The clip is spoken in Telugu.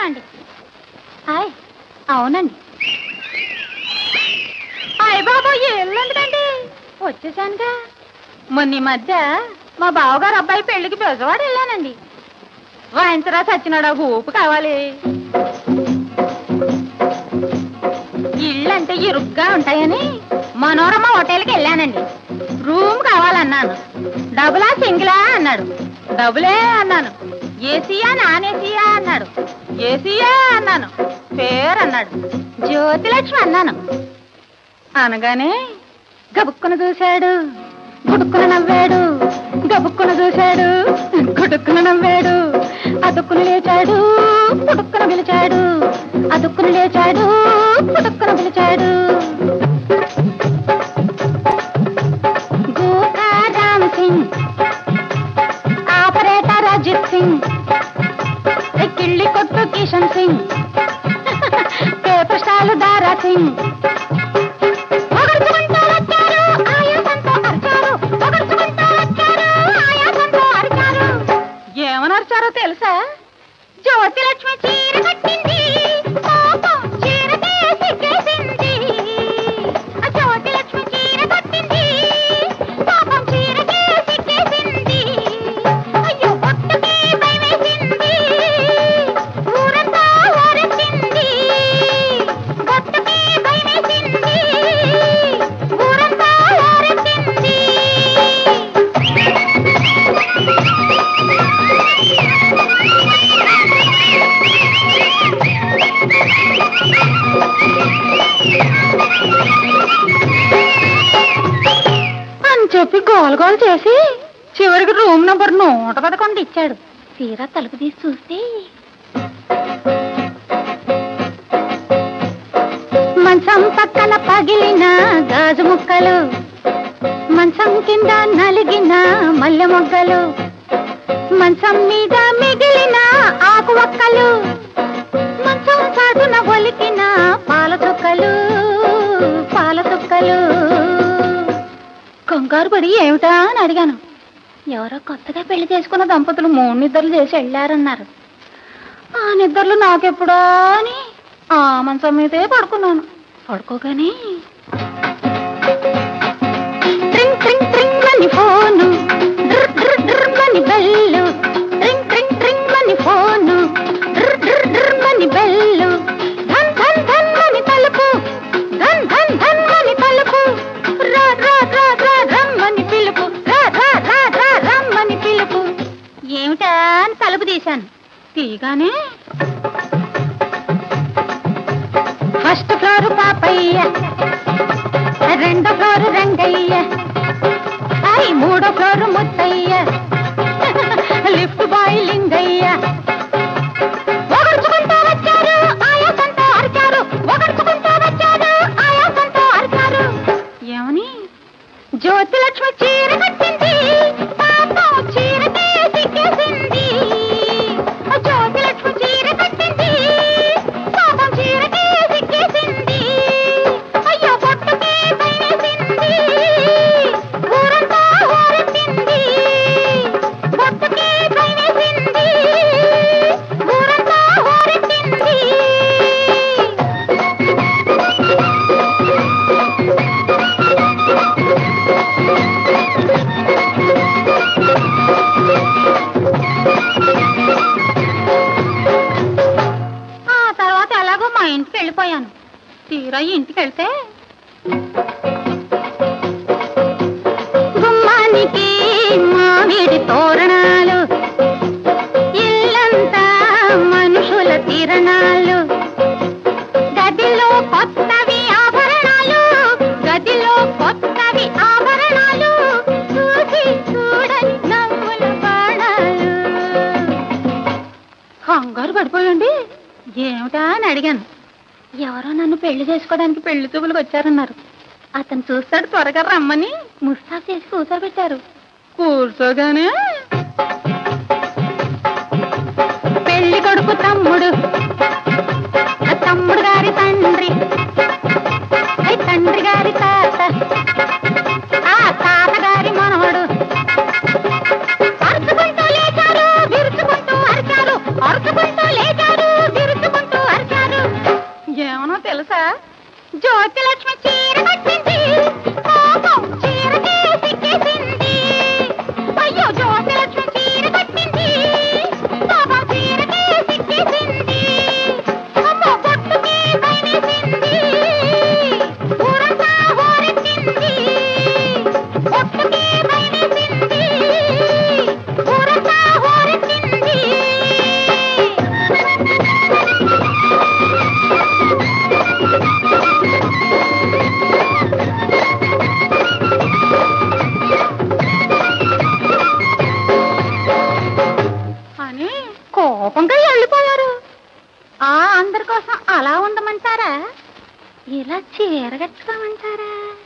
అండి హాయ్ అవునండి హాయ్ బాబు ఎందుకండి వచ్చేసానుగా మొన్న ఈ మధ్య మా బావగారు అబ్బాయి పెళ్లికి బెజవాడ వెళ్ళానండి వాయించరా చచ్చినాడు ఆ ఊపు కావాలి ఇళ్ళు అంటే ఇరుగ్గా ఉంటాయని మనోరమ హోటల్కి వెళ్ళానండి రూమ్ కావాలన్నాను డబులా సింగిలా అన్నాడు డబులే అన్నాను ఏసీయా నాన్ ఏసీయా అన్నాడు ఏసీయా అన్నాను పేరు అన్నాడు జ్యోతిలక్ష్మి అన్నాను అనగానే గబుక్కున చూశాడు గుడుక్కున నవ్వాడు గబుక్కున చూశాడు గుడుక్కున నవ్వాడు అదుక్కున లేచాడు పుడుక్కున పిలిచాడు అదుక్కున లేచాడు పుడుక్కున పిలిచాడు గోకా రామ్ సింగ్ ఆపరేటర్ అజిత్ సింగ్ కిళ్ళి కొట్టు కిషన్ సింగ్ పేపర్ స్టాల్ దారా సింగ్ పొగడ్చుకుంటూ వచ్చారు, ఆయాసంతో అరిచారు. పొగడ్చుకుంటూ వచ్చారు, ఆయాసంతో అరిచారు. ఏమని అరిచారో తెలుసా జ్యోతి లక్ష్మి చీర కట్టింది పాపం చీరకే సిగ్గేసింది ఆ జ్యోతి లక్ష్మి చీర కట్టింది పాపం చీరకే సిగ్గేసింది అయ్యో భక్తుకి భయమేసింది ఊరంతా ఊరెత్తింది భక్తుకి భయమేసింది ఊరంతా ఊరెత్తింది అని చెప్పి గోల్ గోల్ చేసి చివరికి రూమ్ నంబర్ నూట పదకొండు ఇచ్చాడు తీరా తలుపు తీసి చూస్తే మంచం పక్కన పగిలిన గాజు ముక్కలు మంచం కింద నలిగిన మల్లె మొగ్గలు మంచం మీద మిగిలిన ఆకు ఒక్కలు మంచం చాటున ఒలికిన పాల చుక్కలు పాల చుక్కలు కంగారు పడి ఏమిటా అని అడిగాను ఎవరో కొత్తగా పెళ్లి చేసుకున్న దంపతులు మూడు నిద్రలు చేసి వెళ్ళారన్నారు ఆ నిద్రలు నాకెప్పుడా అని ఆ మంచం మీదే పడుకున్నాను పడుకోగానే ట్రింగ్ ట్రింగ్ ట్రింగ్ అని ఫోను డ్ర్ డ్ర్ డ్ర్ అని బెల్లు ట్రింగ్ ట్రింగ్ ట్రింగ్ అని ఫోను డ్ర్ డ్ర్ డ్ర్ అని బెల్లు ధన్ ధన్ ధన్ అని తలుపు ధన్ ధన్ ధన్ అని తలుపు రా రా రా రా రమ్మని పిలుపు రా రా రా రా రమ్మని పిలుపు ఏమిటా అని తలుపు తీశాను తీగానే ఫస్ట్ ఫ్లోర్ పాపయ్య రెండో ఫ్లోర్ రంగయ్య ఐ మూడో floor Muthayya lift boy Lingayya ఒగర్చుకుంటూ వచ్చారు ఆయాసంతో అరిచారు ఒగర్చుకుంటూ వచ్చారు ఆయాసంతో అరిచారు ఏమని జ్యోతి లక్ష్మి చీర కట్టింది పాపం చీరకే సిగ్గేసింది ఆ జ్యోతి లక్ష్మి చీర కట్టింది పాపం చీరకే సిగ్గేసింది అయ్యో పొట్టుకే భయమేసింది ఊరంతా ఊరెత్తింది పొట్టుకే భయమేసింది ఊరంతా ఊరెత్తింది ఆ తర్వాత ఎలాగో మా ఇంటికి వెళ్ళిపోయాను తీరా ఇంటికి వెళ్తే గుమ్మానికి మామిడి తోరణాలు ఇల్లంతా మనుషుల తిరణాలు గదిలో కొత్తవి ఆభరణాలు గదిలో కొత్తవి ఆభరణాలు చూసి చూడని నవ్వుల బాణాలు కంగారు పడిపోయండి ఏమిటా అని అడిగాను ఎవరో నన్ను పెళ్లి చేసుకోవడానికి పెళ్లి చూపులకు వచ్చారన్నారు అతను చూస్తాడు త్వరగా రమ్మని ముస్తాబ్ చేసి కూర్చోబెట్టారు కూర్చోగానే పెళ్లి కొడుకు తమ్ముడు ఆ తమ్ముడు గారి తండ్రి అయి తండ్రి గారి తాత ఆ తాత గారి మనవడు అరుచుకుంటూ లేచారు విరుచుకుంటూ అరిచారు అరుచుకుంటూ లేచారు విరుచుకుంటూ కోపంగా వెళ్ళిపోయారు ఆ అందరి కోసం అలా ఉండమంటారా ఇలా చీర కట్టుకోమంటారా